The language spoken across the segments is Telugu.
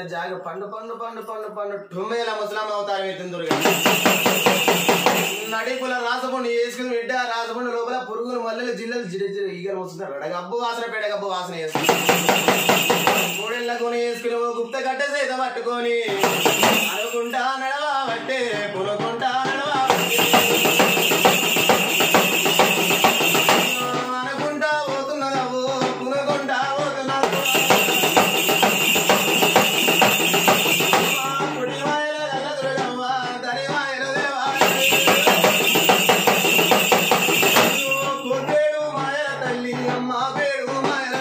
పెట్టిన జాగ పండు పండు పండు పండు పండు టుమ్మేల ముసలాం అవుతారు ఎత్తుంది దుర్గా నడిపుల రాసపండు వేసుకుని బిడ్డ రాసపండు లోపల పురుగులు మల్లెలు జిల్లలు జిడ జిడ ఈగలు వస్తున్నారు గబ్బు వాసన పెడ గబ్బు వాసన వేసుకుని మూడేళ్ళ కొని వేసుకుని ఓ గుప్త గడ్డ సైతం పట్టుకొని అనుకుంటా నడవా బట్టే కొనుక్కుంటా నడవా అనుకుంటా పోతున్నదావు కొనుక్కుంటా పోతున్నావు పుడి మాయల గల్ల దుర్గమ్మ, తడి మాయల దేవాలయం. కొట్టేడు మాయల తల్లి అమ్మ పేడు మాయల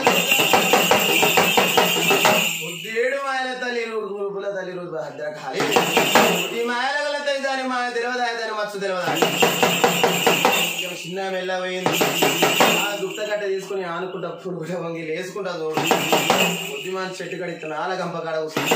ఉద్దేడు మాయల తల్లి రూపుల తల్లి రూపు భద్రకాళి ఈ మాయల గల తల్లి దాని మాయ తెలియదా దాని మచ్చు తెలియదా ఇక చిన్న మెల్ల పోయింది ఆ గుప్త కట్ట తీసుకుని ఆనుకుంటా పుడు కూడా వంగి లేసుకుంటా చూడు బుద్ధిమాన్ చెట్టు కడితే నాల గంప కాడ కూర్చుంది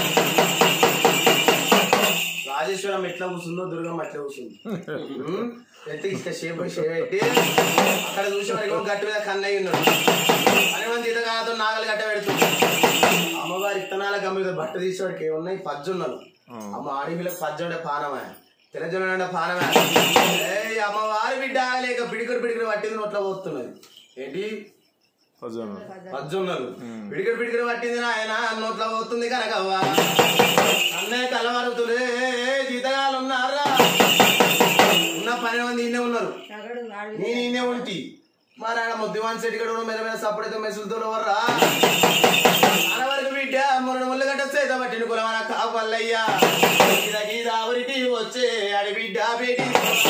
రాజేశ్వరం ఎట్లా కూర్చుందో దుర్గమ్మ ఎట్లా కూర్చుంది ఉమ్, ఎత్తి ఇష్ట షేప్ షేప్ పెట్టి అక్కడ చూసి మరి గట్టి మీద కన్నయ్య ఉన్నాడు అని మంది ఇతగాతో నాగలు గట్ట పెడుతుంది అమ్మవారి ఇత్తనాల గమ్మ మీద బట్ట తీసేవాడికి ఏమున్నాయి పజ్జున్నాను అమ్మ ఆడిపిల్లకి పజ్జుండే పానమే తెల్లజొన్న పానమే ఏయ్ అమ్మవారి బిడ్డ లేక పిడికరు పిడికరు పట్టింది నోట్లో పోతున్నది ఏంటి పజోను పజ్జున్నది పిడికరు పిడికరు పట్టింది నాయన నోట్లో పోతుంది కనకవ్వ అన్నయ్య కలవరుతులే జీతగాలు ఉన్నారా ఉన్న పన్నెండు మంది ఈయనే ఉన్నారు నేను ఈయనే ఉంటి మా నాయన ముద్దివాన్ సెట్ కూడా మీద మీద సప్పుడైతే మెసులుతో ఎవర్రా మన వరకు బిడ్డ మొన్న ముళ్ళగడ్డ సేత పట్టిన కులమన కాపల్లయ్యా గీత గీత ఊరికి వచ్చే అడి బిడ్డ బేటి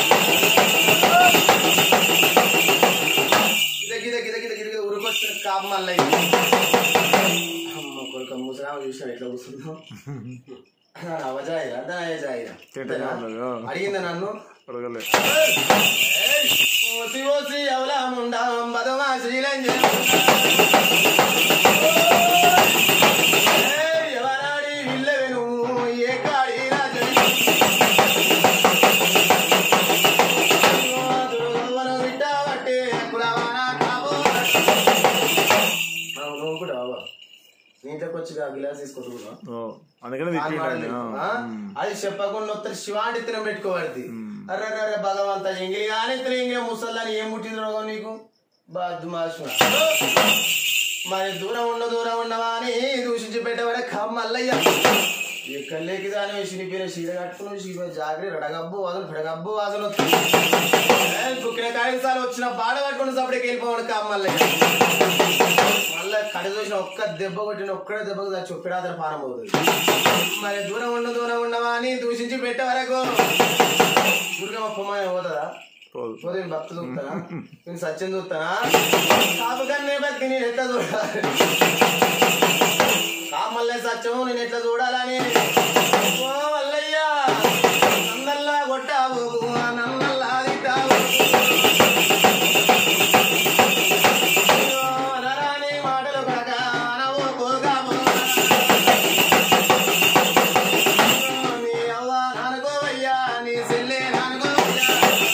గిద గిద గిద గిద గిద ఉరికొచ్చిన కాపు మల్లయ్య అమ్మ కొడుక ముసరామ చూసిన ఎట్లా కూర్చున్నావు అవజాయిరా దాయజాయిరా తింటనే ఉన్నది, ఆ. అడిగిందా నన్ను అడగలే ఓసి ఓసి అవలా ముండా బదమా శ్రీలంజ ఎవరాడి విల్లవెను ఏ కాడి రాజని దుర్గవ్వను విట్టావట్టే కులవాన కాబో నువ్వు కూడా బాబా నీటకు వచ్చి ఆ గిలాస్ తీసుకొట్టుకున్నా ఓ, అందుకనే తిట్టిండు ఆ? అది చెప్పకుండా వస్తారు శివాంటి తినం పెట్టుకోబడి అరే అరే అరే భగవంత ఎంగిలి కానీ ఇతను ఎంగిలి ముసల్లాని ఏం పుట్టింది రోగం నీకు బద్మాషు మరి దూరం ఉండ దూరం ఉండవా అని దూషించి పెట్టబడే కమ్మల్లయ్య ఎక్కడ లేకి దాని చినిపోయిన చీర కట్టుకుని శివ జాగ్రత్త రడగబ్బు వాసన ఫిడగబ్బు వాసన వస్తుంది ఏ, కుక్కిన కాయసాలు వచ్చిన బాడ పట్టుకుని సపడికి వెళ్ళిపోవాడు కమ్మల్లయ్య మళ్ళా కడ చూసిన ఒక్క దెబ్బ కొట్టిన ఒక్కడే దెబ్బకు చచ్చి ఒక్కడాదర పానం పోతుంది మరి దూరం ఉండ దూరం ఉండవా అని దూషించి పెట్టే వరకు దుర్గమ్మ పొమ్మని పోతుందా పోదు పోతే నేను భక్తి చూస్తానా నేను సత్యం చూస్తానా కాపు కన్నే బతికి నేను ఎట్లా చూడాలి కామల్లే సత్యం నేను ఎట్లా చూడాలని ఓ మల్లయ్యా నన్నల్లా కొట్టావు నన్నల్లా తిట్టావు అయ్యో, అనరాని మాటలు కాక అనవో పోగాము. నీ అవ్వ నానుకోవయ్యా నీ చెల్లె నానుకోవయ్యా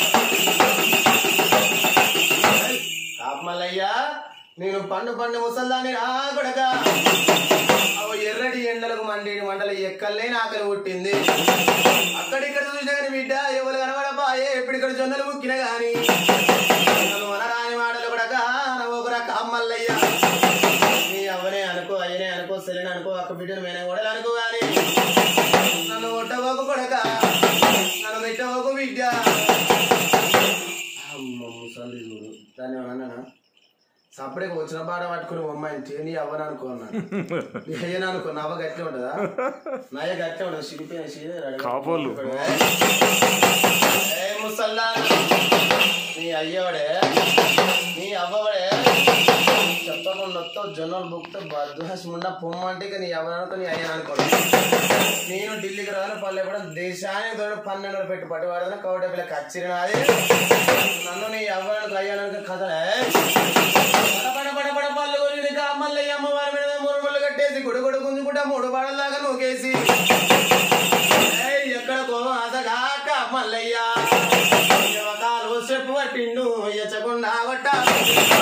కాపమల్లయ్యా నేను పండు పండు ముసల్దాన్ని రా కొడక అవ ఎర్రటి ఎండలకు మండేటి మండల ఎక్కలే ఆకలి పుట్టింది అక్కడిక్కడ చూసినా కానీ బిడ్డ ఎవరు కనబడబాయే ఎప్పటిక్కడ జొన్నలు ముక్కిన గాని నన్ను మనరాని మాటలు కొడక ఒకరా కామల్లయ్యా నీ అవ్వనే అనుకో అయ్యనే అనుకో సెలెని అనుకో అక్క బిడ్డను మేనే కూడా అనుకో గాని నన్ను కొట్టబోకు కొడక నన్ను తిట్టబోకు బిడ్డ అమ్మ ముసలి చూడు దాన్ని ఏమన్నా సపరేట్ వచ్చిన పాట పట్టుకుని అమ్మాయి నీ అవ్వను అనుకో అన్నాను నీ అయ్యను అనుకో నవ్వ గట్టే ఉంటుందా నయ్య గట్టే ఉంటుంది సిరిపోయిన సీదే కాపోళ్ళు. ఏ ముసల్లా నీ అయ్యవాడే నీ అవ్వవాడే చెప్పకుండా వస్తావు జొన్నలు బుక్తో బద్వాసం ఉన్న పొమ్మ అంటే ఇక నీ ఎవరనుకో నీ అయ్యను అనుకోడు నేను ఢిల్లీకి రాను పల్లె కూడా దేశానికి తోడు పన్నెండు పెట్టి పట్టుబడదని కౌట పిల్ల కచ్చిరినాది నన్ను నీ అవ్వడానికి అయ్యానికి కథ పడ పడ పడ పళ్ళు కొరిది మల్లయ్య అమ్మవారి మీద మూడు ముళ్ళు కట్టేసి గుడి గుడి గుంజుకుంటా మూడు పడలాగా నూకేసి ఏయ్, ఎక్కడ కోవం అసగాక మల్లయ్య కాలు చెప్పు పట్టిండు ఎచ్చకుండా కొట్ట